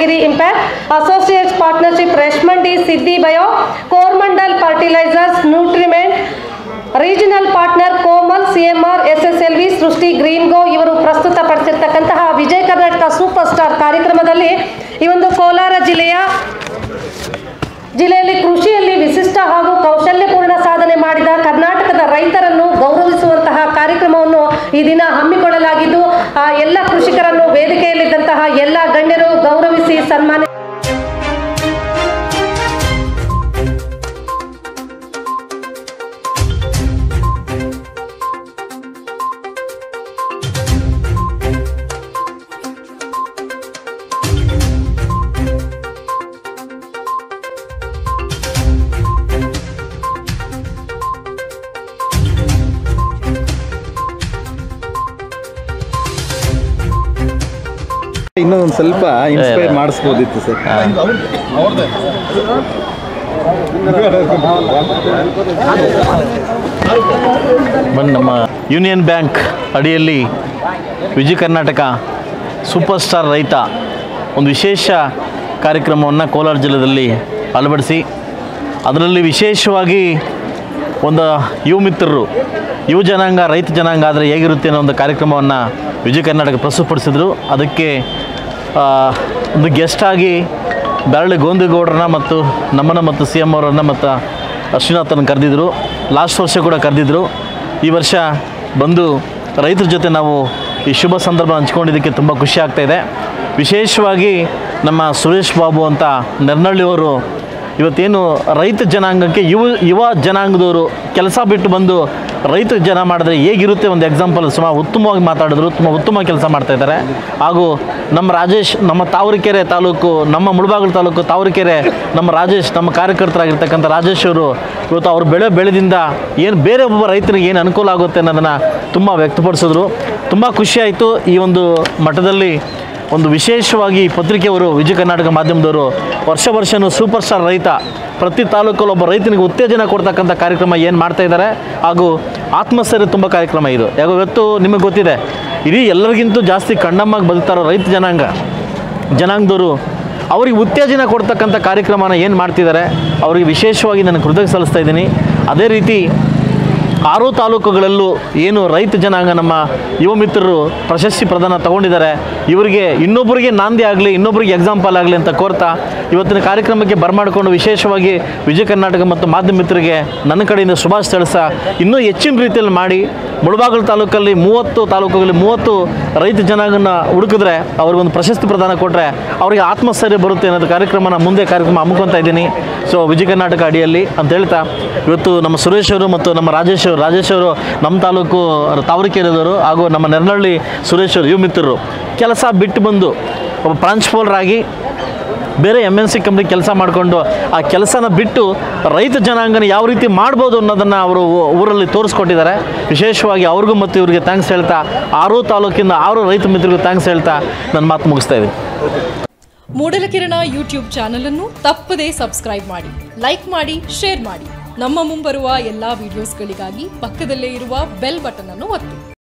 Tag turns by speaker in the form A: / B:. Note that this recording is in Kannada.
A: Ratnagiri Impact, Associates Partnership Reshmandi Siddhi Bio, Coromandel Fertilizers, Nutriment, regional partner Komal CMR SSLV Srishti green go ಇವರು ಪ್ರಸ್ತುತಪಡಿಸಿರ್ತಕ್ಕಂತಹ ವಿಜಯ ಕರ್ನಾಟಕ ಸೂಪರ್ ಸ್ಟಾರ್ ಕಾರ್ಯಕ್ರಮದಲ್ಲಿ ಈ ಒಂದು ಕೋಲಾರ ಜಿಲ್ಲೆಯ ಜಿಲ್ಲೆಯಲ್ಲಿ ಕೃಷಿಯಲ್ಲಿ ವಿಶಿಷ್ಟ ಹಾಗೂ ಕೌಶಲ್ಯಪೂರ್ಣ ಸಾಧನೆ ಮಾಡಿದ ಕರ್ನಾಟಕದ ರೈತರನ್ನು ಗೌರವಿಸುವಂತಹ ಕಾರ್ಯಕ್ರಮವನ್ನು ಈ ದಿನ ಹಮ್ಮಿಕೊಳ್ಳಲಾಗಿದ್ದು ಆ ಎಲ್ಲ ಕೃಷಿಕರನ್ನು ವೇದಿಕೆಯಲ್ಲಿದ್ದಂತಹ ಎಲ್ಲ ಗಣ್ಯರು ಗೌರವಿಸಿ ಸನ್ಮಾನ
B: ಇನ್ನೂ ಒಂದು ಸ್ವಲ್ಪ ಇನ್ಸ್ಪೈರ್ ಮಾಡಿಸ್ಬೋದಿತ್ತು ಸರ್
C: ಬನ್ನಿ ನಮ್ಮ ಯೂನಿಯನ್ ಬ್ಯಾಂಕ್ ಅಡಿಯಲ್ಲಿ ವಿಜಯ ಕರ್ನಾಟಕ ಸೂಪರ್ ಸ್ಟಾರ್ ರೈತ ಒಂದು ವಿಶೇಷ ಕಾರ್ಯಕ್ರಮವನ್ನು ಕೋಲಾರ ಜಿಲ್ಲೆಯಲ್ಲಿ ಅಳವಡಿಸಿ ಅದರಲ್ಲಿ ವಿಶೇಷವಾಗಿ ಒಂದು ಯುವ ಮಿತ್ರರು ಯುವ ಜನಾಂಗ ರೈತ ಜನಾಂಗ ಆದರೆ ಹೇಗಿರುತ್ತೆ ಅನ್ನೋ ಒಂದು ಕಾರ್ಯಕ್ರಮವನ್ನು ವಿಜಯ ಕರ್ನಾಟಕ ಪ್ರಸ್ತುತಪಡಿಸಿದ್ರು ಅದಕ್ಕೆ ಆ, ಒಂದು ಗೆಸ್ಟಾಗಿ ಬೆರಳಿ ಗೋಂದಿಗೌಡರನ್ನ ಮತ್ತು ನಮ್ಮನ್ನ ಮತ್ತು ಸಿ ಎಮ್ ಅವರನ್ನು ಮತ್ತು ಅಶ್ವಿನಾಥನ ಕರೆದಿದ್ರು ಲಾಸ್ಟ್ ವರ್ಷ ಕೂಡ ಕರೆದಿದ್ರು ಈ ವರ್ಷ ಬಂದು ರೈತರ ಜೊತೆ ನಾವು ಈ ಶುಭ ಸಂದರ್ಭ ಹಂಚ್ಕೊಂಡಿದ್ದಕ್ಕೆ ತುಂಬ ಖುಷಿ ಆಗ್ತಾ ಇದೆ ವಿಶೇಷವಾಗಿ ನಮ್ಮ ಸುರೇಶ್ ಬಾಬು ಅಂತ ನೆರ್ನಳ್ಳಿಯವರು ಇವತ್ತೇನು ರೈತ ಜನಾಂಗಕ್ಕೆ ಯುವ ಯುವ ಜನಾಂಗದವರು ಕೆಲಸ ಬಿಟ್ಟು ಬಂದು ರೈತ ಜನ ಮಾಡಿದ್ರೆ ಹೇಗಿರುತ್ತೆ ಒಂದು ಎಕ್ಸಾಂಪಲ್ ಸುಮಾರು ಉತ್ತಮವಾಗಿ ಮಾತಾಡಿದ್ರು ತುಂಬ ಉತ್ತಮ ಕೆಲಸ ಮಾಡ್ತಾ ಇದ್ದಾರೆ ಹಾಗೂ ನಮ್ಮ ರಾಜೇಶ್ ನಮ್ಮ ತಾವರೆಕೆರೆ ತಾಲೂಕು ನಮ್ಮ ಮುಳಬಾಗಿಲು ತಾಲೂಕು ತಾವರೆಕೆರೆ ನಮ್ಮ ರಾಜೇಶ್ ನಮ್ಮ ಕಾರ್ಯಕರ್ತರಾಗಿರ್ತಕ್ಕಂಥ ರಾಜೇಶ್ ಅವರು ಇವತ್ತು ಅವ್ರು ಬೆಳೆ ಬೆಳೆದಿಂದ ಏನು ಬೇರೆ ಒಬ್ಬ ರೈತನಿಗೆ ಏನು ಅನುಕೂಲ ಆಗುತ್ತೆ ಅನ್ನೋದನ್ನು ತುಂಬ ವ್ಯಕ್ತಪಡಿಸಿದ್ರು ತುಂಬ ಖುಷಿಯಾಯಿತು ಈ ಒಂದು ಮಠದಲ್ಲಿ ಒಂದು ವಿಶೇಷವಾಗಿ ಈ ಪತ್ರಿಕೆಯವರು ವಿಜಯ ಕರ್ನಾಟಕ ಮಾಧ್ಯಮದವರು ವರ್ಷ ವರ್ಷವೂ ಸೂಪರ್ ಸ್ಟಾರ್ ರೈತ ಪ್ರತಿ ತಾಲೂಕಲ್ಲಿ ಒಬ್ಬ ರೈತನಿಗೆ ಉತ್ತೇಜನ ಕೊಡ್ತಕ್ಕಂಥ ಕಾರ್ಯಕ್ರಮ ಏನು ಮಾಡ್ತಾ ಇದ್ದಾರೆ ಹಾಗೂ ಆತ್ಮಸ್ಥೈರ್ಯ ತುಂಬ ಕಾರ್ಯಕ್ರಮ ಇದು ಯಾಕೋ ಇವತ್ತು ನಿಮಗೆ ಗೊತ್ತಿದೆ ಇಡೀ ಎಲ್ಲರಿಗಿಂತೂ ಜಾಸ್ತಿ ಕಣ್ಣಮ್ಮಾಗಿ ಬದುಕ್ತಾರೋ ರೈತ ಜನಾಂಗ ಜನಾಂಗದವರು ಅವ್ರಿಗೆ ಉತ್ತೇಜನ ಕೊಡ್ತಕ್ಕಂಥ ಕಾರ್ಯಕ್ರಮನ ಏನು ಮಾಡ್ತಿದ್ದಾರೆ ಅವರಿಗೆ ವಿಶೇಷವಾಗಿ ನಾನು ಕೃತಜ್ಞ ಸಲ್ಲಿಸ್ತಾ ಇದ್ದೀನಿ ಅದೇ ರೀತಿ ಆರು ತಾಲೂಕುಗಳಲ್ಲೂ ಏನು ರೈತ ಜನಾಂಗ ನಮ್ಮ ಯುವ ಮಿತ್ರರು ಪ್ರಶಸ್ತಿ ಪ್ರದಾನ ತಗೊಂಡಿದ್ದಾರೆ ಇವರಿಗೆ ಇನ್ನೊಬ್ಬರಿಗೆ ನಾಂದಿ ಆಗಲಿ ಇನ್ನೊಬ್ಬರಿಗೆ ಎಕ್ಸಾಂಪಲ್ ಆಗಲಿ ಅಂತ ಕೋರ್ತಾ ಇವತ್ತಿನ ಕಾರ್ಯಕ್ರಮಕ್ಕೆ ಬರಮಾಡಿಕೊಂಡು ವಿಶೇಷವಾಗಿ ವಿಜಯ ಕರ್ನಾಟಕ ಮತ್ತು ಮಾಧ್ಯಮ ಮಿತ್ರರಿಗೆ ನನ್ನ ಕಡೆಯಿಂದ ಶುಭಾಶಯ ತಿಳಿಸ ಇನ್ನೂ ಹೆಚ್ಚಿನ ರೀತಿಯಲ್ಲಿ ಮಾಡಿ ಮುಳಬಾಗಿಲು ತಾಲೂಕಲ್ಲಿ ಮೂವತ್ತು ತಾಲೂಕುಗಳಲ್ಲಿ ಮೂವತ್ತು ರೈತ ಜನಾಂಗನ ಹುಡುಕಿದ್ರೆ ಅವ್ರಿಗೊಂದು ಪ್ರಶಸ್ತಿ ಪ್ರದಾನ ಕೊಟ್ಟರೆ ಅವರಿಗೆ ಆತ್ಮಸ್ಥೈರ್ಯ ಬರುತ್ತೆ ಅನ್ನೋದು ಕಾರ್ಯಕ್ರಮನ ಮುಂದೆ ಕಾರ್ಯಕ್ರಮ ಹಮ್ಮಿಕೊತಾ ಇದ್ದೀನಿ ಸೊ ವಿಜಯ ಕರ್ನಾಟಕ ಅಡಿಯಲ್ಲಿ ಅಂತ ಹೇಳ್ತಾ ಇವತ್ತು ನಮ್ಮ ಸುರೇಶ್ ಅವರು ಮತ್ತು ನಮ್ಮ ರಾಜೇಶ್ ಅವರು ರಾಜೇಶ್ ಅವರು ನಮ್ಮ ತಾಲೂಕು ತಾವರೆಕೆರೆದವರು ಹಾಗೂ ನಮ್ಮ ನೆರನಹಳ್ಳಿ ಸುರೇಶ್ ಅವರು ಯುವ ಮಿತ್ರರು ಕೆಲಸ ಬಿಟ್ಟು ಬಂದು ಒಬ್ಬ ಪ್ರಾಂಶುಪಾಲರಾಗಿ ಬೇರೆ ಎಮ್ ಎನ್ ಸಿ ಕಂಪ್ನಿ ಕೆಲಸ ಮಾಡಿಕೊಂಡು ಆ ಕೆಲಸನ ಬಿಟ್ಟು ರೈತ ಜನಾಂಗನ ಯಾವ ರೀತಿ ಮಾಡ್ಬೋದು ಅನ್ನೋದನ್ನು ಅವರು ಊ- ಊರಲ್ಲಿ ತೋರಿಸ್ಕೊಟ್ಟಿದ್ದಾರೆ ವಿಶೇಷವಾಗಿ ಅವ್ರಿಗೂ ಮತ್ತು ಇವರಿಗೆ ಥ್ಯಾಂಕ್ಸ್ ಹೇಳ್ತಾ ಆರು ತಾಲೂಕಿಂದ ಆರು ರೈತ ಮಿತ್ರರಿಗೂ ಥ್ಯಾಂಕ್ಸ್ ಹೇಳ್ತಾ ನನ್ನ ಮಾತು ಮುಗಿಸ್ತಾ ಇದ್ದೀನಿ
D: ಮೂಡಲಕಿರಣ ಯೂಟ್ಯೂಬ್ ಚಾನಲ್ ಅನ್ನು ತಪ್ಪದೇ ಸಬ್ಸ್ಕ್ರೈಬ್ ಮಾಡಿ ಲೈಕ್ ಮಾಡಿ ಶೇರ್ ಮಾಡಿ ನಮ್ಮ ಮುಂಬರುವ ಎಲ್ಲಾ ವಿಡಿಯೋಸ್ಗಳಿಗಾಗಿ ಪಕ್ಕದಲ್ಲೇ ಇರುವ ಬೆಲ್ ಬಟನ್ ಅನ್ನು ಒತ್ತಿ